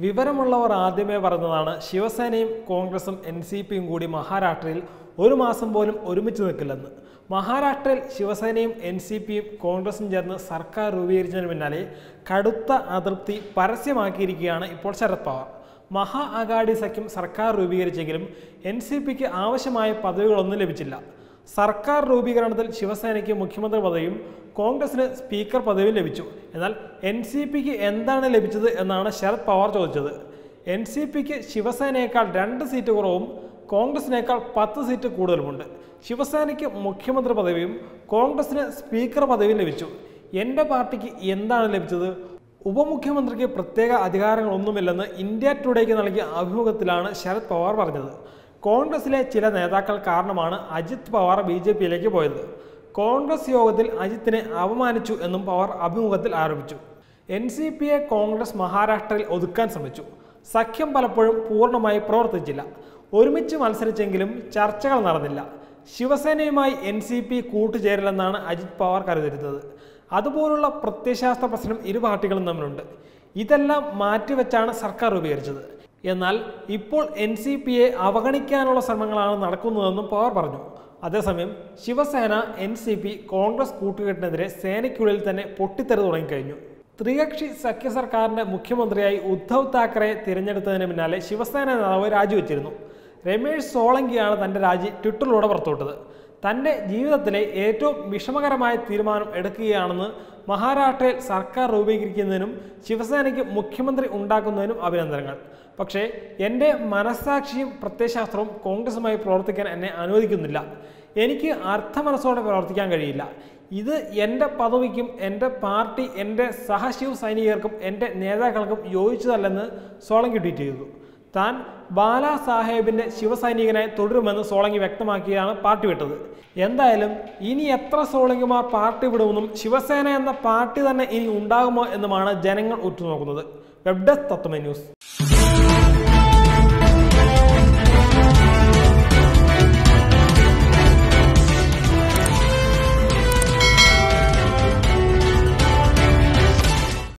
വിവരമുള്ളവർ ആദ്യമേ പറഞ്ഞതാണ് ശിവസേനയും കോൺഗ്രസും എൻ സി പിയും കൂടി മഹാരാഷ്ട്രയിൽ ഒരു മാസം പോലും ഒരുമിച്ച് നിൽക്കില്ലെന്ന് മഹാരാഷ്ട്രയിൽ ശിവസേനയും എൻ സി പിയും കോൺഗ്രസും ചേർന്ന് സർക്കാർ രൂപീകരിച്ചതിന് പിന്നാലെ കടുത്ത അതൃപ്തി പരസ്യമാക്കിയിരിക്കുകയാണ് ഇപ്പോൾ ശരത് പവാർ മഹാ അഗാഡി സഖ്യം സർക്കാർ രൂപീകരിച്ചെങ്കിലും എൻ സി പിക്ക് ആവശ്യമായ പദവികളൊന്നും ലഭിച്ചില്ല സർക്കാർ രൂപീകരണത്തിൽ ശിവസേനയ്ക്ക് മുഖ്യമന്ത്രി പദവിയും കോൺഗ്രസിന് സ്പീക്കർ പദവിയും ലഭിച്ചു എന്നാൽ എൻ സി പിക്ക് എന്താണ് ലഭിച്ചത് എന്നാണ് ശരത് പവാർ ചോദിച്ചത് എൻ സി പിക്ക് ശിവസേനയേക്കാൾ രണ്ട് സീറ്റ് കുറവും കോൺഗ്രസിനേക്കാൾ പത്ത് സീറ്റ് കൂടുതലുമുണ്ട് ശിവസേനയ്ക്ക് മുഖ്യമന്ത്രി പദവിയും കോൺഗ്രസിന് സ്പീക്കർ പദവിയും ലഭിച്ചു എൻ്റെ പാർട്ടിക്ക് എന്താണ് ലഭിച്ചത് ഉപമുഖ്യമന്ത്രിക്ക് പ്രത്യേക അധികാരങ്ങളൊന്നുമില്ലെന്ന് ഇന്ത്യ ടുഡേക്ക് നൽകിയ അഭിമുഖത്തിലാണ് ശരത് പവാർ പറഞ്ഞത് കോൺഗ്രസിലെ ചില നേതാക്കൾ കാരണമാണ് അജിത് പവാർ ബി ജെ പിയിലേക്ക് പോയത് കോൺഗ്രസ് യോഗത്തിൽ അജിത്തിനെ അപമാനിച്ചു എന്നും പവാർ അഭിമുഖത്തിൽ ആരോപിച്ചു എൻ സി പിയെ കോൺഗ്രസ് മഹാരാഷ്ട്രയിൽ ഒതുക്കാൻ ശ്രമിച്ചു സഖ്യം പലപ്പോഴും പൂർണ്ണമായി പ്രവർത്തിച്ചില്ല ഒരുമിച്ച് മത്സരിച്ചെങ്കിലും ചർച്ചകൾ നടന്നില്ല ശിവസേനയുമായി എൻ സി പി കൂട്ടുചേരില്ലെന്നാണ് അജിത് പവാർ കരുതരുന്നത് അതുപോലുള്ള പ്രത്യയശാസ്ത്ര പ്രശ്നം ഇരു പാർട്ടികളും തമ്മിലുണ്ട് ഇതെല്ലാം മാറ്റിവെച്ചാണ് സർക്കാർ രൂപീകരിച്ചത് എന്നാൽ ഇപ്പോൾ എൻ സി പിയെ അവഗണിക്കാനുള്ള ശ്രമങ്ങളാണ് നടക്കുന്നതെന്നും പവാർ പറഞ്ഞു അതേസമയം Shiv Sena N C P Congress കൂട്ടുകെട്ടിനെതിരെ സേനയ്ക്കുള്ളിൽ തന്നെ പൊട്ടിത്തെറി തുടങ്ങിക്കഴിഞ്ഞു ത്രികക്ഷി സഖ്യ സർക്കാരിന്റെ മുഖ്യമന്ത്രിയായി ഉദ്ധവ് താക്കറെ തിരഞ്ഞെടുത്തതിന് പിന്നാലെ ശിവസേന നേതാവ് രാജിവെച്ചിരുന്നു രമേഷ് സോളങ്കിയാണ് തന്റെ രാജി ട്വിറ്ററിലൂടെ പുറത്തുവിട്ടത് തന്റെ ജീവിതത്തിലെ ഏറ്റവും വിഷമകരമായ തീരുമാനം എടുക്കുകയാണെന്ന് മഹാരാഷ്ട്രയിൽ സർക്കാർ രൂപീകരിക്കുന്നതിനും ശിവസേനയ്ക്ക് മുഖ്യമന്ത്രി ഉണ്ടാക്കുന്നതിനും അഭിനന്ദനങ്ങൾ പക്ഷേ എൻ്റെ മനസ്സാക്ഷിയും പ്രത്യയശാസ്ത്രവും കോൺഗ്രസുമായി പ്രവർത്തിക്കാൻ എന്നെ അനുവദിക്കുന്നില്ല എനിക്ക് അർത്ഥമനസ്സോടെ പ്രവർത്തിക്കാൻ കഴിയില്ല ഇത് എൻ്റെ പദവിക്കും എൻ്റെ പാർട്ടി എൻ്റെ സഹശിവ സൈനികർക്കും എൻ്റെ നേതാക്കൾക്കും യോജിച്ചതല്ലെന്ന് സോളങ്കി ട്വീറ്റ് ചെയ്തു താൻ ബാലാ സാഹേബിന്റെ ശിവസൈനികനായി തുടരുമെന്ന് സോളങ്കി വ്യക്തമാക്കിയാണ് പാർട്ടി വിട്ടത് എന്തായാലും ഇനി എത്ര സോളങ്കിമാർ പാർട്ടി വിടുമെന്നും ശിവസേന എന്ന പാർട്ടി തന്നെ ഇനി ഉണ്ടാകുമോ എന്നുമാണ് ജനങ്ങൾ ഉറ്റുനോക്കുന്നത് വെബ് ഡെസ്ക് തത്വമേ ന്യൂസ്